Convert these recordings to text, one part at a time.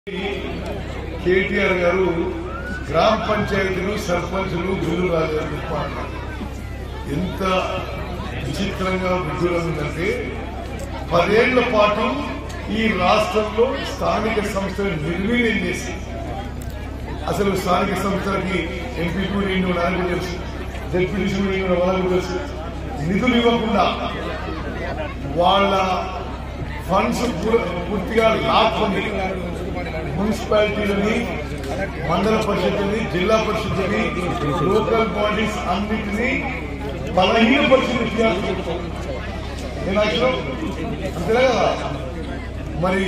కేటీఆర్ గారు గ్రామ పంచాయతీలు సర్పంచులు బిల్లు రాలేదని చెప్పి అన్నారు. ఎంత విచిత్రంగా విడ్డూరం ఉందంటే పదేళ్ల పాటు ఈ రాష్ట్రంలో స్థానిక సంస్థలు నిర్వీర్యం చేసి అసలు స్థానిక సంస్థలకి ఎంపీపీ నిండు నాకు తెలుసు జడ్పీటీసీ నిండు వాళ్ళకు తెలుసు నిధులు ఇవ్వకుండా వాళ్ళ ఫండ్స్ పూర్- పూర్తిగా లాక్కొని మున్సిపాలిటీలని మండల పరిషత్ని జిల్లా పరిషత్ని లోకల్ బాడీస్ అన్నిటినీ బలహీనపరిచిన విద్యార్థులు నేను యాక్చువల్ అంతేనా కదా మరి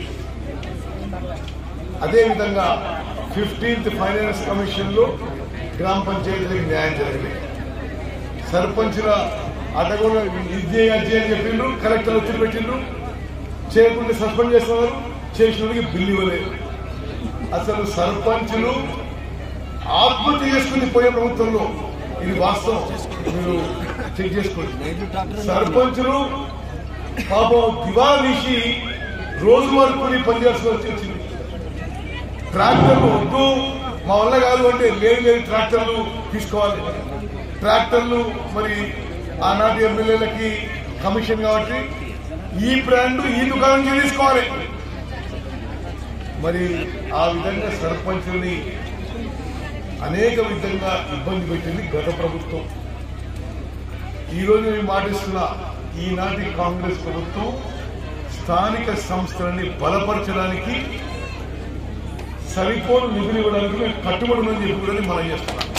అదేవిధంగా ఫిఫ్టీన్త్ ఫైనాన్స్ కమిషన్ లో గ్రామ పంచాయతీలకు న్యాయం జరిగింది సర్పంచుల అడ్డగోలు ఇది అది అని చెప్పిండ్రు కలెక్టర్ వచ్చి పెట్టిండ్రు చేయకుండా సస్పెండ్ చేస్తున్నారు చేసినోడికి బిల్లు ఇవ్వలేదు అసలు సర్పంచులు ఆత్మహత్య చేసుకుని పోయే ప్రభుత్వంలో ఇది వాస్తవం మీరు చెక్ చేసుకోండి సర్పంచులు పాపం దివాలా తీసి రోజు వరకు పనిచేయాల్సి వచ్చి వచ్చింది ట్రాక్టర్లు వద్దు మా వల్ల కాదు అంటే లేదు లేదు ట్రాక్టర్లు తీసుకోవాలి ట్రాక్టర్లు మరి ఆనాటి ఎమ్మెల్యేలకి కమిషన్ కాబట్టి ఈ బ్రాండ్ ఈ దుకాణం నుంచి తీసుకోవాలి మరి ఆ విధంగా సర్పంచుల్ని అనేక విధంగా ఇబ్బంది పెట్టింది గత ప్రభుత్వం ఈ రోజు నేను మాటిస్తున్న ఈనాటి కాంగ్రెస్ ప్రభుత్వం స్థానిక సంస్థలని బలపరచడానికి సరిపోను నిధులు ఇవ్వడానికి మేము కట్టుబడి ఉందని చెప్పి కూడా మనం చేస్తున్నాం